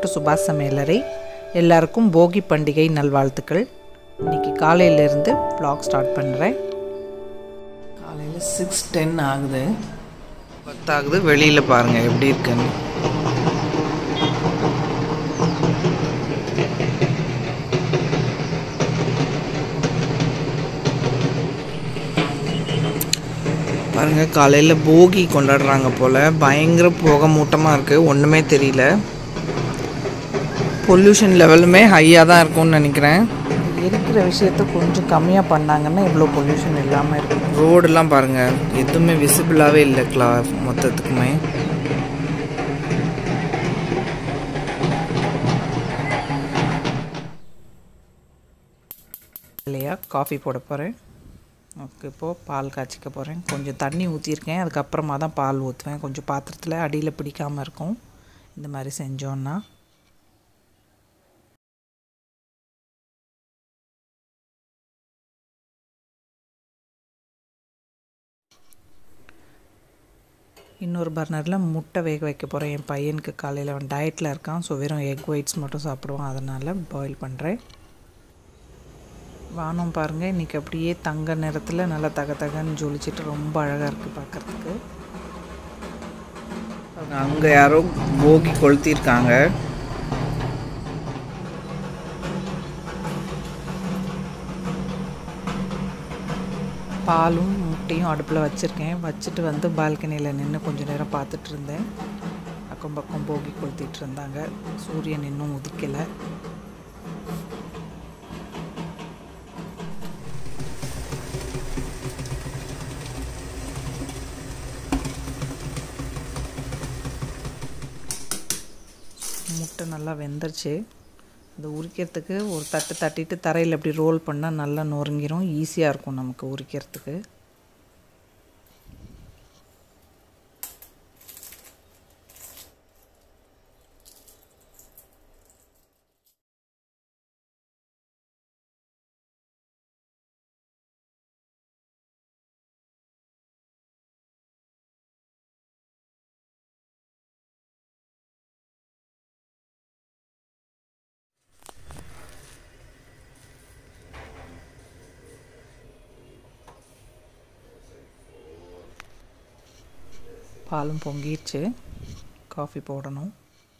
சுபாஷ் சமையலறை எல்லாருக்கும் போகி பண்டிகை நல்வாழ்த்துக்கள் இன்னைக்கு காலையிலேருந்து vlog ஸ்டார்ட் பண்ணுறேன் காலையில் சிக்ஸ் டென் ஆகுது பத்தாகுது வெளியில் பாருங்கள் எப்படி இருக்குன்னு பாருங்க காலையில் போகி கொண்டாடுறாங்க போல் பயங்கர புகை மூட்டமாக இருக்குது ஒன்றுமே தெரியல பொல்யூஷன் லெவலுமே ஹையாக தான் இருக்கும்னு நினைக்கிறேன் இருக்கிற விஷயத்த கொஞ்சம் கம்மியாக பண்ணாங்கன்னா இவ்வளோ பொல்யூஷன் இல்லாமல் இருக்கும் ரோடெல்லாம் பாருங்கள் எதுவுமே விசிபிளாகவே இல்லை கிளா மொத்தத்துக்குமே இல்லையா காஃபி போட போகிறேன் ஓகே இப்போது பால் காய்ச்சிக்க போகிறேன் கொஞ்சம் தண்ணி ஊற்றிருக்கேன் அதுக்கப்புறமா தான் பால் ஊற்றுவேன் கொஞ்சம் பாத்திரத்தில் அடியில் பிடிக்காமல் இருக்கும் இந்த மாதிரி செஞ்சோன்னா இன்னொரு பர்னரில் முட்டை வேக வைக்க போகிறேன் என் பையனுக்கு காலையில் அவன் டயட்டில் இருக்கான் ஸோ வெறும் எக் ஒயிட்ஸ் மட்டும் சாப்பிடுவான் அதனால் பாயில் பண்ணுறேன் வானம் பாருங்கள் இன்றைக்கி அப்படியே தங்க நிறத்தில் நல்லா தக தகன்னு ஜொலிச்சிட்டு ரொம்ப அழகாக இருக்குது பார்க்குறதுக்கு அங்கே யாரோ போகி கொளுத்திருக்காங்க பாலும் முட்டையும் அடுப்பில் வச்சுருக்கேன் வச்சுட்டு வந்து பால்கனியில் நின்று கொஞ்சம் நேரம் பார்த்துட்டு இருந்தேன் அக்கம் பக்கம் போகி கொளுத்திட்டு இருந்தாங்க சூரியன் இன்னும் உதிக்கலை முட்டை நல்லா வெந்துருச்சு அது உரிக்கிறதுக்கு ஒரு தட்டு தட்டிட்டு தரையில் அப்படி ரோல் பண்ணால் நல்லா நொறுங்கிரும் ஈஸியாக இருக்கும் நமக்கு உரிக்கிறதுக்கு பாலும் பொங்கிடுச்சு காஃபி போடணும்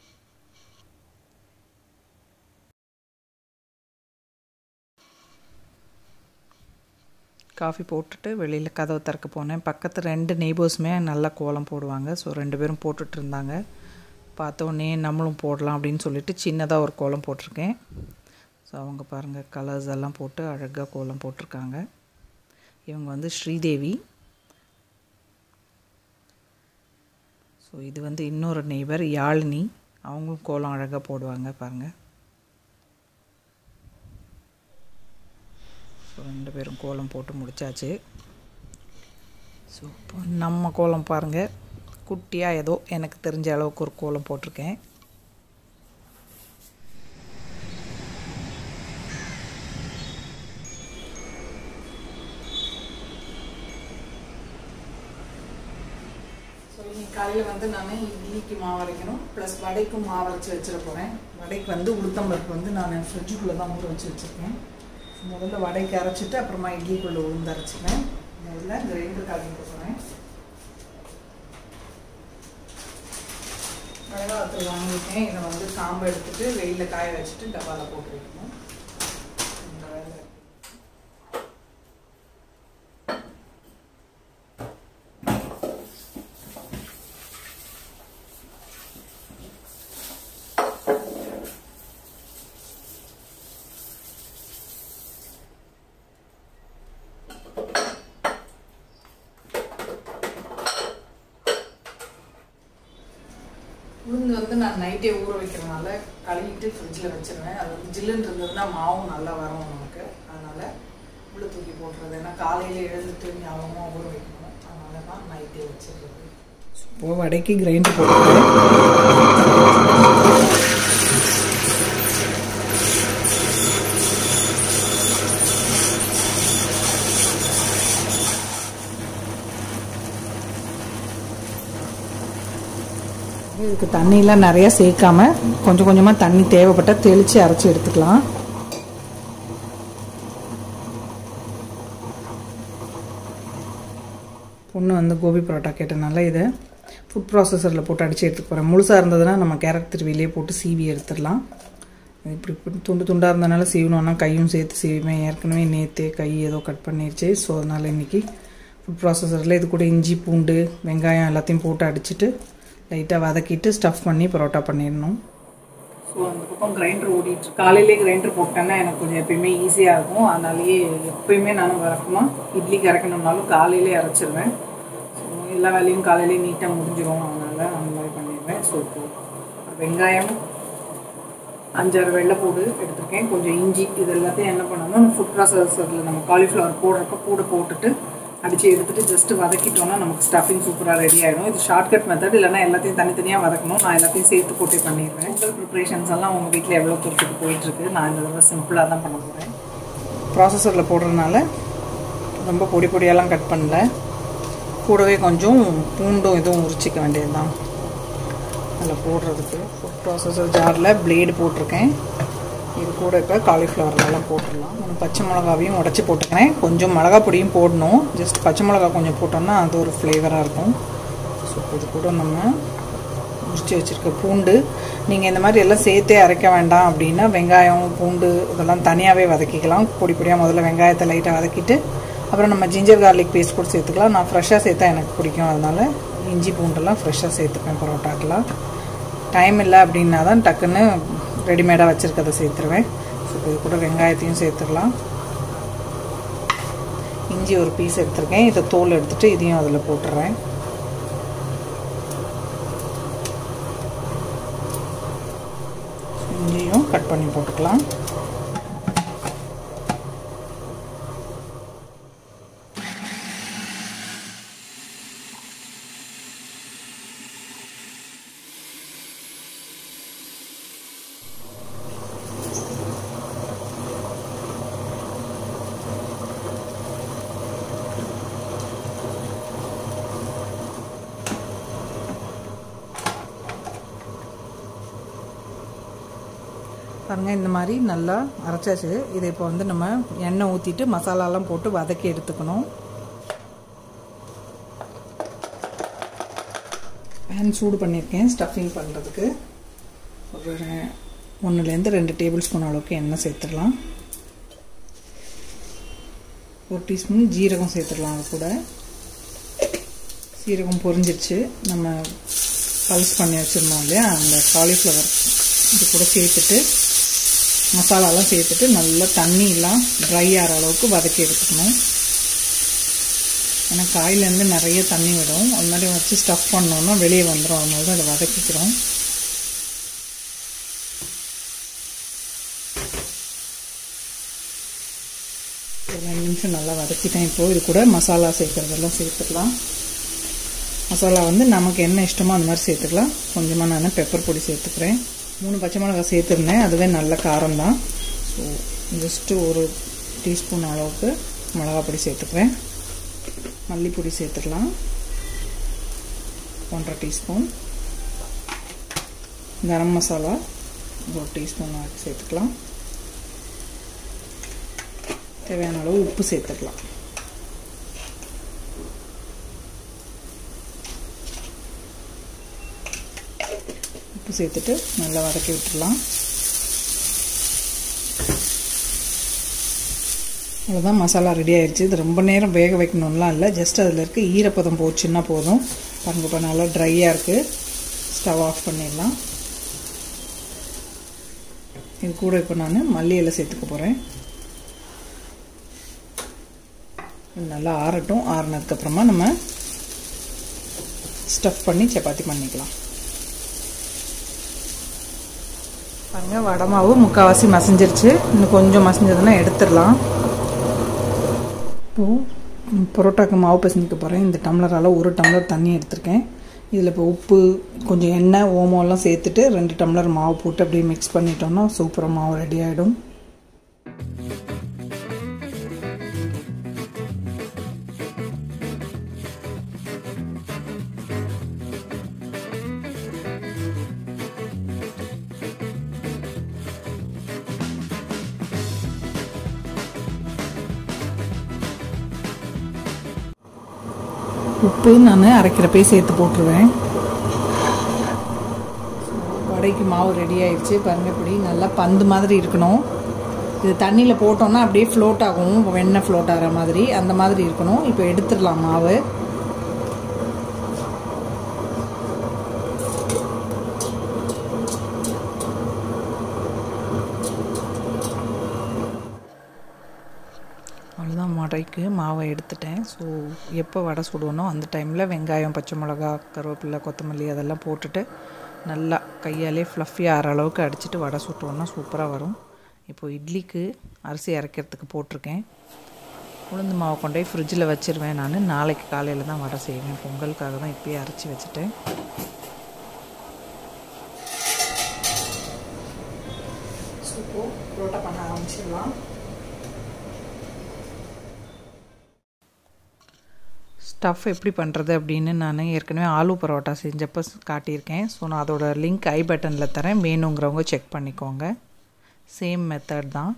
காஃபி போட்டுட்டு வெளியில் கதவை திறக்க போனேன் பக்கத்து ரெண்டு நெய்பர்ஸுமே நல்லா கோலம் போடுவாங்க ஸோ ரெண்டு பேரும் போட்டுட்டு இருந்தாங்க பார்த்த உடனே நம்மளும் போடலாம் அப்படின்னு சொல்லிட்டு சின்னதாக ஒரு கோலம் போட்டிருக்கேன் ஸோ அவங்க பாருங்கள் கலர்ஸ் எல்லாம் போட்டு அழகாக கோலம் போட்டிருக்காங்க இவங்க வந்து ஸ்ரீதேவி ஸோ இது வந்து இன்னொரு நெய்பர் யாழினி அவங்களும் கோலம் அழகாக போடுவாங்க பாருங்கள் ஸோ ரெண்டு பேரும் கோலம் போட்டு முடித்தாச்சு ஸோ இப்போ நம்ம கோலம் பாருங்கள் குட்டியாக ஏதோ எனக்கு தெரிஞ்ச அளவுக்கு ஒரு கோலம் போட்டிருக்கேன் ஸோ இன்னைக்கு காலையில் வந்து நான் இட்லிக்கு மாவு அரைக்கணும் ப்ளஸ் வடைக்கும் மாவு அரைச்சி வச்சிட போகிறேன் வடைக்கு வந்து உளுத்தம்பருப்பு வந்து நான் ஃப்ரிட்ஜுக்குள்ளே தான் ஊற வச்சு வச்சுருக்கேன் முதல்ல வடைக்கு அரைச்சிட்டு அப்புறமா இட்லிக்குள்ளே உளுந்து அரைச்சிப்பேன் முதல்ல கிரைண்டர் காய்க்க போகிறேன் மிளகாத்தூள் வாங்கியிருக்கேன் இதை வந்து காம்பு எடுத்துட்டு வெயிலில் காய வச்சுட்டு டப்பாவில் போட்டு வைக்கணும் இந்த வேலை உளுந்து வந்து நான் நைட்டே ஊற வைக்கிறதுனால கழுவிட்டு ஃப்ரிட்ஜில் வச்சிருவேன் அது வந்து ஜில்லுன்னு இருந்ததுன்னா மாவும் நல்லா வரும் நமக்கு அதனால் உள்ள தூக்கி போட்டுறது ஏன்னா காலையில் எழுந்துட்டு ஞாபகமாக ஊற வைக்கணும் அதனால தான் நைட்டே வச்சிடுறது இப்போ வடைக்கு கிரைண்டர் போட்டுருக்கேன் இதுக்கு தண்ணியெலாம் நிறையா சேர்க்காம கொஞ்சம் கொஞ்சமாக தண்ணி தேவைப்பட்டால் தெளித்து அரைச்சி எடுத்துக்கலாம் பொண்ணு வந்து கோபி பரோட்டா கேட்டனால இதை ஃபுட் ப்ராசஸரில் போட்டு அடித்து எடுத்துக்க போகிறேன் முழுசாக இருந்ததுன்னா நம்ம கேரட் திருவிலே போட்டு சீவி எடுத்துடலாம் இப்படி இப்படி துண்டு துண்டாக இருந்தனால சீவணும்னா கையும் சேர்த்து சீவிவேன் ஏற்கனவே நேற்று கை ஏதோ கட் பண்ணிருச்சு ஸோ அதனால் இன்றைக்கி ஃபுட் ப்ராசஸரில் இது கூட இஞ்சி பூண்டு வெங்காயம் எல்லாத்தையும் போட்டு அடிச்சுட்டு லைட்டாக வதக்கிட்டு ஸ்டஃப் பண்ணி பரோட்டா பண்ணிடணும் ஸோ அந்த பக்கம் கிரைண்டர் ஓடிட்டு காலையிலே கிரைண்டர் போட்டேன்னா எனக்கு கொஞ்சம் எப்பயுமே ஈஸியாக இருக்கும் அதனாலேயே எப்பயுமே நான் வழக்கமாக இட்லி கறக்கணும்னாலும் காலையிலே அரைச்சிருவேன் ஸோ எல்லா வேலையும் காலையிலே நீட்டாக முடிஞ்சிடும் அதனால் அந்த மாதிரி பண்ணிடுவேன் ஸோ இப்போ வெங்காயம் அஞ்சாறு வெள்ளைப்பூடு எடுத்திருக்கேன் கொஞ்சம் இஞ்சி இது எல்லாத்தையும் என்ன பண்ணணும் ஃபுட் ப்ராசஸரில் நம்ம காலிஃப்ளவர் போடுறப்ப கூட போட்டுட்டு அடித்து எடுத்துகிட்டு ஜஸ்ட்டு வதக்கிட்டோன்னா நமக்கு ஸ்டஃபிங் சூப்பராக ரெடி ஆகிடும் இது ஷார்ட்கட் மெத்தட் இல்லைனா எல்லாத்தையும் தனித்தனியாக வதக்கணும் நான் எல்லாத்தையும் சேர்த்து போட்டே பண்ணிடுவேன் ஃபுட் ப்ரிப்ரேஷன்ஸ் எல்லாம் உங்கள் வீட்டில் எவ்வளோ தூரத்துக்கு போயிட்டுருக்கு நான் இந்த தடவை சிம்பிளாக தான் பண்ண போகிறேன் ப்ராசஸரில் போடுறதுனால ரொம்ப பொடி பொடியெல்லாம் கட் பண்ணல கூடவே கொஞ்சம் பூண்டும் இதுவும் உரிச்சிக்க வேண்டியது தான் அதில் போடுறதுக்கு ஃபுட் ப்ராசஸர் ஜாரில் பிளேடு போட்டிருக்கேன் இது கூட இப்போ காலிஃப்ளவர்லாம் போட்டுடலாம் நான் பச்சை மிளகாவையும் உடச்சி போட்டுக்கிறேன் கொஞ்சம் மிளகா பொடியும் போடணும் ஜஸ்ட் பச்சை மிளகா கொஞ்சம் போட்டோம்னா அது ஒரு ஃப்ளேவராக இருக்கும் ஸோ இது கூட நம்ம உரிச்சு வச்சுருக்க பூண்டு நீங்கள் இந்த மாதிரி எல்லாம் சேர்த்தே அரைக்க வேண்டாம் அப்படின்னா வெங்காயம் பூண்டு இதெல்லாம் தனியாகவே வதக்கிக்கலாம் பொடி பொடியாக முதல்ல வெங்காயத்தை லைட்டாக வதக்கிட்டு அப்புறம் நம்ம ஜிஞ்சர் கார்லிக் பேஸ்ட் கூட சேர்த்துக்கலாம் நான் ஃப்ரெஷ்ஷாக சேர்த்தா எனக்கு பிடிக்கும் அதனால் இஞ்சி பூண்டெல்லாம் ஃப்ரெஷ்ஷாக சேர்த்துப்பேன் பரோட்டாக்கெலாம் டைம் இல்லை அப்படின்னா தான் டக்குன்னு ரெடிமேடாக வச்சுருக்கதை சேர்த்துருவேன் ஸோ இது கூட வெங்காயத்தையும் சேர்த்துடலாம் இஞ்சி ஒரு பீஸ் எடுத்திருக்கேன் இதை தோல் எடுத்துகிட்டு இதையும் அதில் போட்டுடுறேன் இஞ்சியும் கட் பண்ணி போட்டுக்கலாம் பாருங்கள் இந்த மாதிரி நல்லா அரைச்சாச்சு இதை இப்போ வந்து நம்ம எண்ணெய் ஊற்றிட்டு மசாலாலாம் போட்டு வதக்கி எடுத்துக்கணும் பேன் சூடு பண்ணியிருக்கேன் ஸ்டஃபிங் பண்ணுறதுக்கு ஒரு ஒன்றுலேருந்து ரெண்டு டேபிள் ஸ்பூன் அளவுக்கு எண்ணெய் சேர்த்துடலாம் ஒரு டீஸ்பூன் ஜீரகம் சேர்த்துடலாம் அது கூட சீரகம் பொரிஞ்சிருச்சு நம்ம பல்ஸ் பண்ணி வச்சுருந்தோம் இல்லையா அந்த காலிஃப்ளவர் இது கூட சேர்த்துட்டு மசாலாலாம் சேர்த்துட்டு நல்லா தண்ணியெல்லாம் ட்ரை ஆகிற அளவுக்கு வதக்கி எடுத்துக்கணும் ஏன்னா காயிலேருந்து நிறைய தண்ணி விடும் அது மாதிரி வச்சு ஸ்டஃப் பண்ணோன்னா வெளியே வந்துடும் அதனால தான் அதை வதக்கிக்கிறோம் ஒரு ரெண்டு நிமிஷம் நல்லா வதக்கிட்டேன் இப்போது இது கூட மசாலா சேர்க்குறதெல்லாம் சேர்த்துக்கலாம் மசாலா வந்து நமக்கு என்ன இஷ்டமோ அந்த மாதிரி சேர்த்துக்கலாம் கொஞ்சமாக நான் பெப்பர் பொடி சேர்த்துக்கிறேன் மூணு பச்சை மிளகாய் சேர்த்துருந்தேன் அதுவே நல்ல காரம் தான் ஸோ ஜஸ்ட்டு ஒரு டீஸ்பூன் அளவுக்கு மிளகா பொடி சேர்த்துக்கிறேன் மல்லிப்பொடி சேர்த்துக்கலாம் ஒன்றரை டீஸ்பூன் கரம் மசாலா ஒரு டீஸ்பூன் சேர்த்துக்கலாம் தேவையான அளவு உப்பு சேர்த்துக்கலாம் உப்பு சேர்த்துட்டு நல்லா வதக்கி விட்டுடலாம் அவ்வளோதான் மசாலா ரெடி ஆயிடுச்சு இது ரொம்ப நேரம் வேக வைக்கணும்லாம் இல்லை ஜஸ்ட் அதில் இருக்க ஈரப்பதம் போச்சுன்னா போதும் பாருங்க இப்போ நல்லா ட்ரையாக இருக்குது ஸ்டவ் ஆஃப் பண்ணிடலாம் இது கூட இப்போ நான் மல்லி இலை சேர்த்துக்க போகிறேன் நல்லா ஆறட்டும் ஆறுனதுக்கப்புறமா நம்ம ஸ்டஃப் பண்ணி சப்பாத்தி பண்ணிக்கலாம் பாருங்கள் வடை மாவு முக்கால்வாசி மசிஞ்சிருச்சு இன்னும் கொஞ்சம் மசிஞ்சதுன்னா எடுத்துடலாம் இப்போது பரோட்டாக்கு மாவு பிசைஞ்சிக்க போகிறேன் இந்த டம்ளரால் ஒரு டம்ளர் தண்ணி எடுத்திருக்கேன் இதில் இப்போ உப்பு கொஞ்சம் எண்ணெய் ஓமம்லாம் சேர்த்துட்டு ரெண்டு டம்ளர் மாவு போட்டு அப்படியே மிக்ஸ் பண்ணிட்டோம்னா சூப்பராக மாவு ரெடி ஆகிடும் உப்பு நான் அரைக்கிறப்பே சேர்த்து போட்டுருவேன் வடைக்கு மாவு ரெடி ஆயிடுச்சு பாருங்க இப்படி நல்லா பந்து மாதிரி இருக்கணும் இது தண்ணியில் போட்டோம்னா அப்படியே ஃப்ளோட் ஆகும் வெண்ணெய் ஃப்ளோட் ஆகிற மாதிரி அந்த மாதிரி இருக்கணும் இப்போ எடுத்துடலாம் மாவு அவ்வளோதான் வடைக்கு மாவை எடுத்துட்டேன் ஸோ எப்போ வடை சுடுவனோ அந்த டைமில் வெங்காயம் பச்சை மிளகா கருவேப்பிலை கொத்தமல்லி அதெல்லாம் போட்டுட்டு நல்லா கையாலே ஃப்ளஃபியாக ஆகிற அளவுக்கு அடிச்சுட்டு வடை சுட்டோன்னா சூப்பராக வரும் இப்போது இட்லிக்கு அரிசி அரைக்கிறதுக்கு போட்டிருக்கேன் உளுந்து மாவை கொண்டு போய் ஃப்ரிட்ஜில் வச்சுருவேன் நான் நாளைக்கு காலையில் தான் வடை செய்வேன் பொங்கலுக்காக தான் இப்போயே அரைச்சி வச்சுட்டேன் சூப்பர் புரோட்டா பண்ண ஆரம்பிச்சிடலாம் ஸ்டஃப் எப்படி பண்ணுறது அப்படின்னு நான் ஏற்கனவே ஆலு பரோட்டா செஞ்சப்போ காட்டியிருக்கேன் ஸோ நான் அதோட லிங்க் ஐ பட்டனில் தரேன் வேணுங்கிறவங்க செக் பண்ணிக்கோங்க சேம் மெத்தட் தான்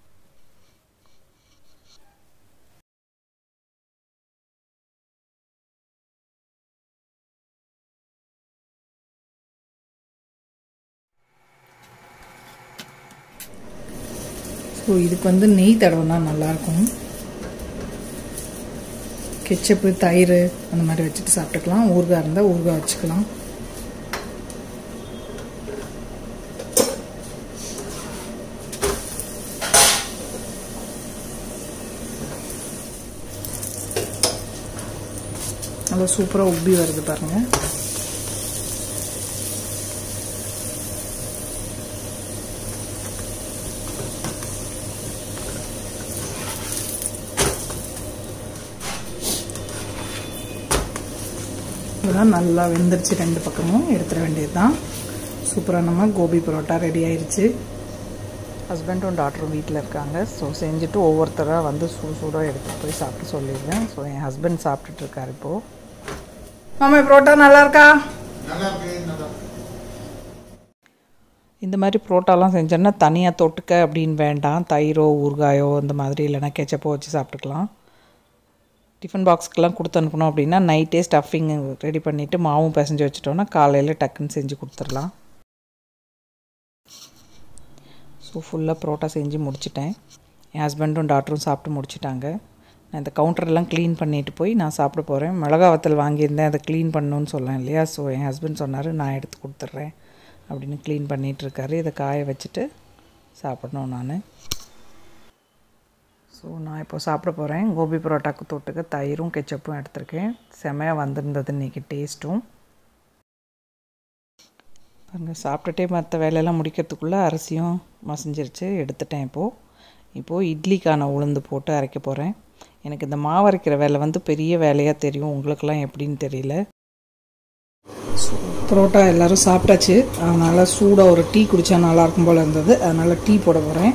ஸோ இதுக்கு வந்து நெய் தடவைனா நல்லாயிருக்கும் கெச்சப்பு தயிர் அந்த மாதிரி வச்சுட்டு சாப்பிட்டுக்கலாம் ஊறுகாய் இருந்தால் ஊறுகாய் வச்சுக்கலாம் நல்லா சூப்பராக உப்பி வருது பாருங்கள் இதெல்லாம் நல்லா வெந்துருச்சு ரெண்டு பக்கமும் எடுத்துட வேண்டியது தான் சூப்பராக நம்ம கோபி பரோட்டா ரெடி ஆயிடுச்சு ஹஸ்பண்டும் டாக்டரும் வீட்டில் இருக்காங்க ஸோ செஞ்சுட்டு ஒவ்வொருத்தராக வந்து சூடு சூடாக எடுத்துகிட்டு போய் சாப்பிட்டு சொல்லிடுவேன் ஸோ என் ஹஸ்பண்ட் சாப்பிட்டுட்டு இருக்காரு இப்போது மாமா பரோட்டா நல்லா இருக்கா இந்த மாதிரி புரோட்டாலாம் செஞ்சோன்னா தனியாக தொட்டுக்க அப்படின்னு வேண்டாம் தயிரோ ஊறுகாயோ இந்த மாதிரி இல்லைனா கெச்சப்போ வச்சு சாப்பிட்டுக்கலாம் டிஃபன் பாக்ஸ்க்கெலாம் கொடுத்து அனுப்பணும் அப்படின்னா நைட்டே ஸ்டஃபிங் ரெடி பண்ணிவிட்டு மாவும் பிசைஞ்சு வச்சுட்டோன்னா காலையில் டக்குன்னு செஞ்சு கொடுத்துடலாம் ஸோ ஃபுல்லாக புரோட்டா செஞ்சு முடிச்சிட்டேன் என் ஹஸ்பண்டும் டாக்டரும் சாப்பிட்டு முடிச்சிட்டாங்க நான் இந்த கவுண்டரெல்லாம் க்ளீன் பண்ணிட்டு போய் நான் சாப்பிட போகிறேன் மிளகா வத்தல் வாங்கியிருந்தேன் அதை க்ளீன் பண்ணணும்னு சொன்னேன் இல்லையா ஸோ என் ஹஸ்பண்ட் சொன்னார் நான் எடுத்து கொடுத்துட்றேன் அப்படின்னு க்ளீன் பண்ணிகிட்ருக்காரு இதை காய வச்சுட்டு சாப்பிடணும் நான் ஸோ நான் இப்போ சாப்பிட போகிறேன் கோபி பரோட்டாக்கு தொட்டுக்க தயிரும் கெச்சப்பும் எடுத்திருக்கேன் செமையாக வந்திருந்தது இன்றைக்கி டேஸ்ட்டும் பாருங்கள் சாப்பிட்டுட்டே மற்ற வேலையெல்லாம் முடிக்கிறதுக்குள்ளே அரிசியும் மசிஞ்சிருச்சு எடுத்துட்டேன் இப்போது இப்போது இட்லிக்கான உளுந்து போட்டு அரைக்க போகிறேன் எனக்கு இந்த மாவு அரைக்கிற வேலை வந்து பெரிய வேலையாக தெரியும் உங்களுக்கெல்லாம் எப்படின்னு தெரியல பரோட்டா எல்லோரும் சாப்பிட்டாச்சு அதனால் சூடாக ஒரு டீ குடித்தா நல்லாயிருக்கும் போல் இருந்தது அதனால் டீ போட போகிறேன்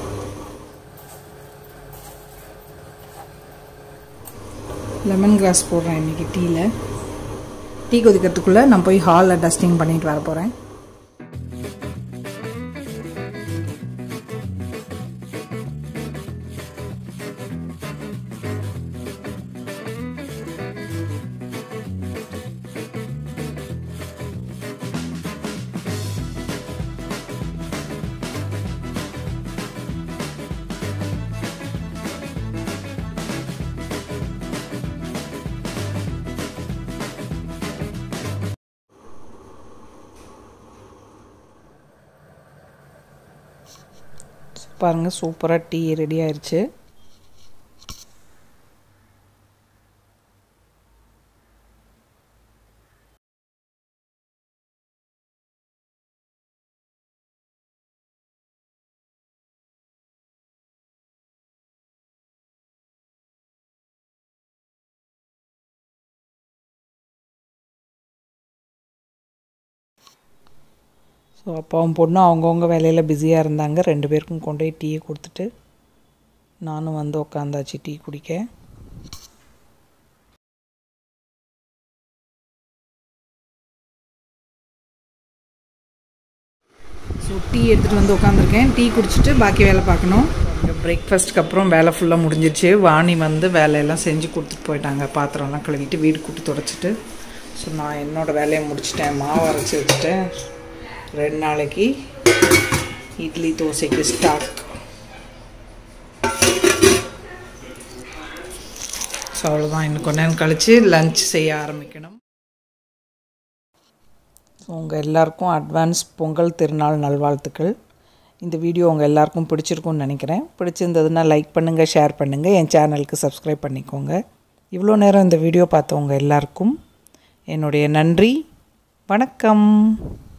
லெமன் கிராஸ் போடுறேன் இன்றைக்கி டீயில் டீ கொதிக்கிறதுக்குள்ளே நான் போய் ஹாலில் டஸ்டிங் பண்ணிட்டு வர போகிறேன் பாருங்கள் சூப்பராக டீ ரெடி ஆயிடுச்சு ஸோ அப்பாவும் பொண்ணும் அவங்கவுங்க வேலையில் பிஸியாக இருந்தாங்க ரெண்டு பேருக்கும் கொண்டு போய் டீயை கொடுத்துட்டு நானும் வந்து உக்காந்தாச்சு டீ குடிக்க ஸோ டீ எடுத்துகிட்டு வந்து உட்காந்துருக்கேன் டீ குடிச்சிட்டு பாக்கி வேலை பார்க்கணும் இங்கே பிரேக்ஃபாஸ்ட்டுக்கு அப்புறம் வேலை ஃபுல்லாக முடிஞ்சிருச்சு வாணி வந்து வேலையெல்லாம் செஞ்சு கொடுத்துட்டு போயிட்டாங்க பாத்திரம்லாம் கழுவிட்டு வீடு கூட்டி தொடச்சிட்டு ஸோ நான் என்னோடய வேலையை முடிச்சிட்டேன் மாவு அரைச்சி வச்சுட்டேன் ரெண்டு நாளைக்கு இட்லி தோசைக்கு ஸ்டாக் ஸோ அவ்வளோதான் இன்னும் கொஞ்ச நேரம் கழித்து லஞ்ச் செய்ய ஆரம்பிக்கணும் ஸோ உங்கள் எல்லாருக்கும் அட்வான்ஸ் பொங்கல் திருநாள் நல்வாழ்த்துக்கள் இந்த வீடியோ உங்கள் எல்லாருக்கும் பிடிச்சிருக்கும்னு நினைக்கிறேன் பிடிச்சிருந்ததுன்னா லைக் பண்ணுங்கள் ஷேர் பண்ணுங்கள் என் சேனலுக்கு சப்ஸ்கிரைப் பண்ணிக்கோங்க இவ்வளோ நேரம் இந்த வீடியோ பார்த்தவங்க எல்லாருக்கும் என்னுடைய நன்றி வணக்கம்